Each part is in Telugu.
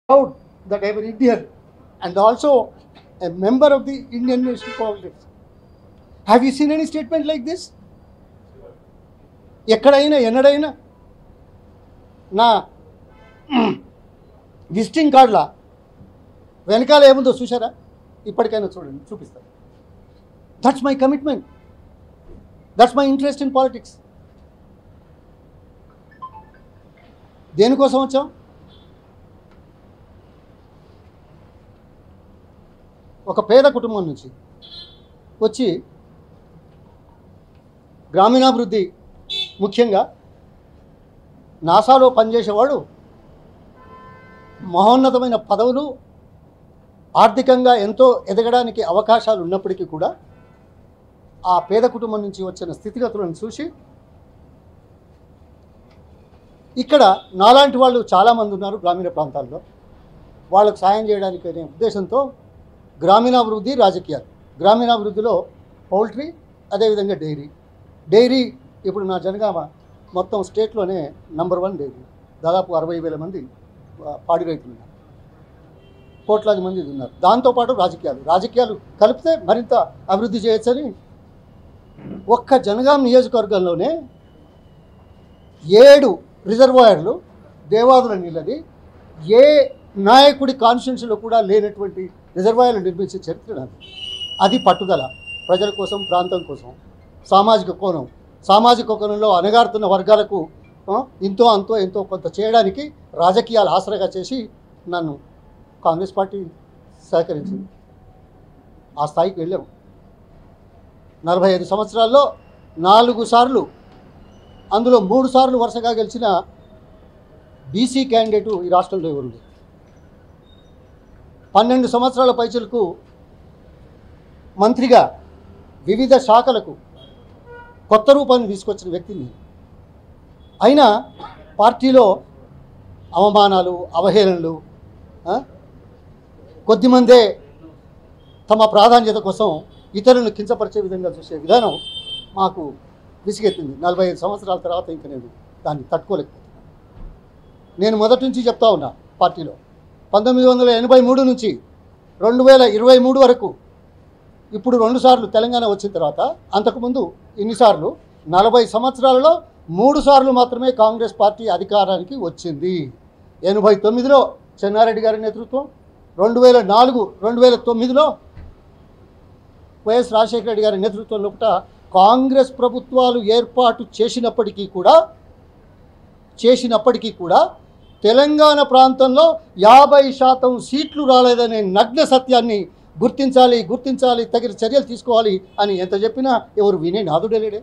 proud that I am an Indian and also a member of the Indian national politics. Have you seen any statement like this? ఎక్కడైనా ఎన్నడైనా నా విజిటింగ్ కార్డులా వెనకాల ఏముందో చూసారా ఇప్పటికైనా చూడండి చూపిస్తాను that's my commitment that's my interest in politics దేనికోసం వచ్చాం ఒక పేద కుటుంబం నుంచి వచ్చి గ్రామీణాభివృద్ధి ముఖ్యంగా నాసాలో పనిచేసేవాడు మహోన్నతమైన పదవులు ఆర్థికంగా ఎంతో ఎదగడానికి అవకాశాలు ఉన్నప్పటికీ కూడా ఆ పేద కుటుంబం నుంచి వచ్చిన స్థితిగతులను చూసి ఇక్కడ నాలాంటి వాళ్ళు చాలామంది ఉన్నారు గ్రామీణ ప్రాంతాల్లో వాళ్ళకు సాయం చేయడానికి అనే ఉద్దేశంతో గ్రామీణాభివృద్ధి రాజకీయాలు గ్రామీణాభివృద్ధిలో పౌల్ట్రీ అదేవిధంగా డైరీ డైరీ ఇప్పుడు నా జనగామ మొత్తం స్టేట్లోనే నంబర్ వన్ డైరీ దాదాపు అరవై వేల మంది ఆ, పాడి రైతులు ఉన్నారు కోట్లాది మంది ఉన్నారు దాంతోపాటు రాజకీయాలు రాజకీయాలు కలిపితే మరింత అభివృద్ధి చేయొచ్చని ఒక్క జనగాం నియోజకవర్గంలోనే ఏడు రిజర్వాయర్లు దేవాదుల నీళ్ళది ఏ నాయకుడి కాన్స్టిట్యూన్సీలో కూడా లేనటువంటి రిజర్వాయర్లు నిర్మించే చరిత్ర నాది అది పట్టుదల ప్రజల కోసం ప్రాంతం కోసం సామాజిక కోణం సామాజిక కోణంలో అణగారుతున్న వర్గాలకు ఆ, ఇంతో అంతో ఎంతో కొంత చేయడానికి రాజకీయాలు ఆసరగా చేసి నన్ను కాంగ్రెస్ పార్టీ సహకరించింది ఆ స్థాయికి వెళ్ళాము నలభై ఐదు సంవత్సరాల్లో నాలుగు సార్లు అందులో మూడు సార్లు వరుసగా గెలిచిన బీసీ క్యాండిడేటు ఈ రాష్ట్రంలో ఎవరు లేరు. పన్నెండు సంవత్సరాల పైచలకు మంత్రిగా వివిధ శాఖలకు కొత్త రూపాన్ని తీసుకొచ్చిన వ్యక్తిని అయినా పార్టీలో అవమానాలు అవహేళనలు ఆ, కొద్దిమందే తమ ప్రాధాన్యత కోసం ఇతరులను కించపరిచే విధంగా చూసే విధానం మాకు విసిగెత్తింది నలభై ఐదు సంవత్సరాల తర్వాత ఇంకా నేను దాన్ని తట్టుకోలేకపోతున్నాను నేను మొదటి నుంచి చెప్తా ఉన్నా పార్టీలో పంతొమ్మిది వందల ఎనభై మూడు నుంచి రెండు వేల ఇరవై మూడు వరకు ఇప్పుడు రెండుసార్లు తెలంగాణ వచ్చిన తర్వాత అంతకుముందు ఇన్నిసార్లు నలభై సంవత్సరాలలో మూడు సార్లు మాత్రమే కాంగ్రెస్ పార్టీ అధికారానికి వచ్చింది ఎనభై తొమ్మిదిలో చెన్నారెడ్డి గారి నేతృత్వం రెండు వేల నాలుగు రెండు వేల తొమ్మిదిలో వైఎస్ రాజశేఖర రెడ్డి గారి నేతృత్వంలో ఒకట కాంగ్రెస్ ప్రభుత్వాలు ఏర్పాటు చేసినప్పటికీ కూడా చేసినప్పటికీ కూడా తెలంగాణ ప్రాంతంలో యాభై శాతం సీట్లు రాలేదనే నగ్న సత్యాన్ని గుర్తించాలి గుర్తించాలి తగిన చర్యలు తీసుకోవాలి అని ఎంత చెప్పినా ఎవరు వినే నాదుడే లేడే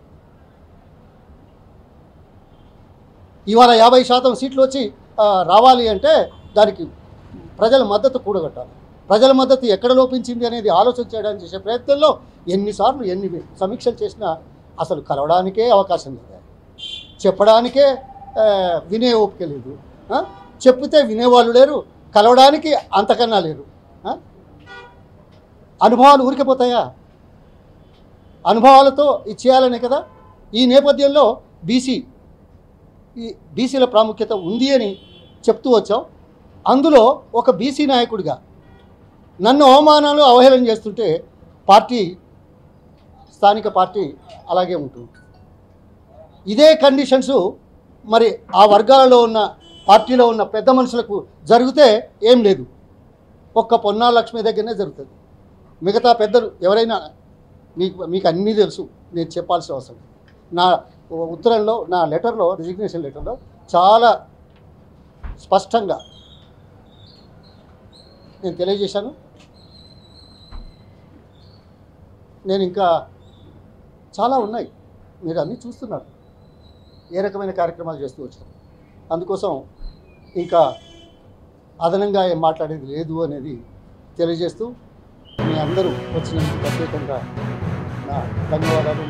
ఇవాళ యాభై శాతం సీట్లు వచ్చి ఆ, రావాలి అంటే దానికి ప్రజల మద్దతు కూడగట్టాలి ప్రజల మద్దతు ఎక్కడ లోపించింది అనేది ఆలోచన చేయడానికి చేసే ప్రయత్నంలో ఎన్నిసార్లు ఎన్ని సమీక్షలు చేసినా అసలు కలవడానికే అవకాశం లేదు చెప్పడానికే ఆ, వినే ఓపిక లేదు ఆ? చెప్పితే వినేవాళ్ళు లేరు కలవడానికి అంతకన్నా లేరు ఆ? అనుభవాలు ఊరికిపోతాయా అనుభవాలతో ఇది చేయాలనే కదా ఈ నేపథ్యంలో బీసీ ఈ బీసీల ప్రాముఖ్యత ఉంది అని చెప్తూ వచ్చాం అందులో ఒక బీసీ నాయకుడిగా నన్ను అవమానాలు అవహేళన చేస్తుంటే పార్టీ స్థానిక పార్టీ అలాగే ఉంటుంది ఇదే కండిషన్స్ మరి ఆ వర్గాలలో ఉన్న పార్టీలో ఉన్న పెద్ద మనుషులకు జరిగితే ఏం లేదు ఒక్క పొన్నా లక్ష్మి దగ్గరనే జరుగుతుంది మిగతా పెద్దలు ఎవరైనా మీకు మీకు అన్నీ తెలుసు నేను చెప్పాల్సిన అవసరం లేదు. నా ఉత్తరంలో నా లెటర్లో రిజిగ్నేషన్ లెటర్లో చాలా స్పష్టంగా నేను తెలియజేశాను నేను ఇంకా చాలా ఉన్నాయి మీరు అన్నీ చూస్తున్నారు ఏ రకమైన కార్యక్రమాలు చేస్తూ వచ్చారు అందుకోసం ఇంకా అదనంగా ఏం మాట్లాడేది లేదు అనేది తెలియజేస్తూ మీ అందరూ వచ్చినందుకు ప్రత్యేకంగా నా ధన్యవాదాలు